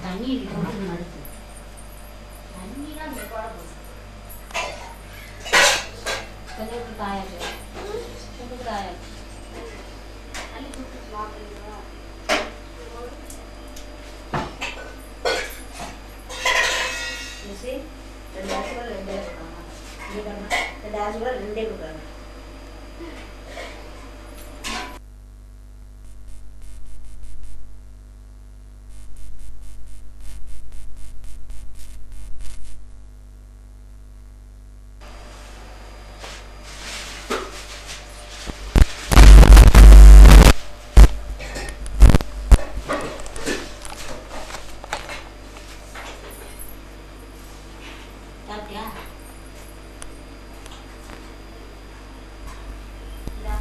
தண்ணி போட்டு மடுத்து தண்ணிலாம் இந்த கூட போச்சு கொஞ்சம் காயாது கொஞ்சம் காயாது அள்ளி கொடுத்து மாப்பிள்ளா ரெண்டு ஆசை கூட ரெண்டே கொடுக்குறாங்க இங்கே பாருங்க ரெண்டு ஆசை கூட ரெண்டே கொடுக்குறாங்க சாப்பிட்டியா இந்தா.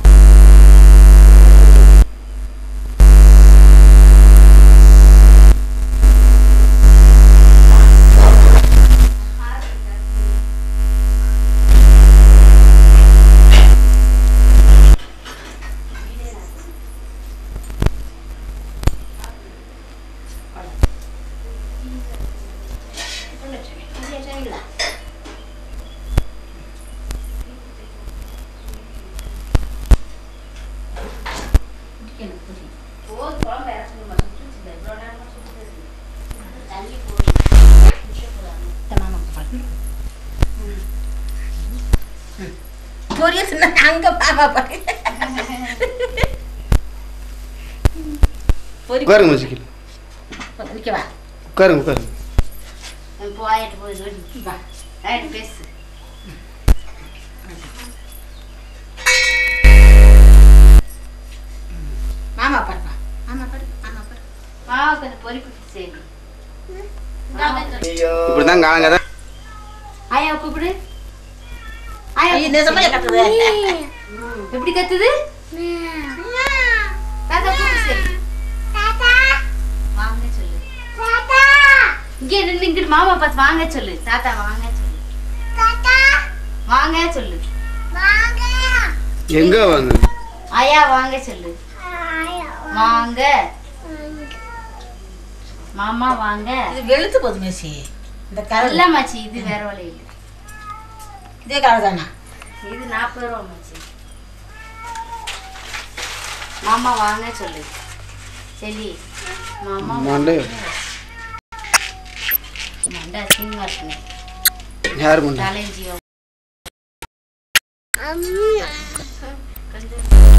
சரிங்களா குடிக்கணும் குடி போது குழம்பு இறக்கணுமா சுற்றுச்சு இவ்வளோ நேரமா சுற்றுது தண்ணி போய் பொரிய சொன்னா அங்க பாப்பா பாரு பொரி உட்காருங்க மச்சிக்கல் நிக்கவா உட்காருங்க உட்காருங்க போயிட்டு போய் சொல்லி வா ரைட்டு பேசு மாமா பாருப்பா மாமா பாரு மாமா பாரு மாவு கொஞ்சம் பொறி குட்டி சரி இப்படி தான் காலங்க தான் ஆயா கூப்பிடு ஆயா ஐயோ நிஜமா கத்துது எப்படி கத்துது தாத்தா கூப்பிடு சரி வாங்க சொல்லு இங்க நின்று இங்கிட்டு மாமா பார்த்து வாங்க சொல்லு தாத்தா வாங்க சொல்லு வாங்க சொல்லு எங்க வாங்க ஆயா வாங்க சொல்லு வாங்க மாமா வாங்க இது வெளுத்து போகுது மேசி இந்த இல்ல கலர் மச்சி இது வேற வழி இல்லை இதே கலர் தானா இது நாற்பது ரூபா மச்சி மாமா வாங்க சொல்லு சரி மாமா மண்டை. மண்டை அசிங்கமா இருக்குங்க யார் பண்ண தலைஞ்சியோ கொஞ்சம்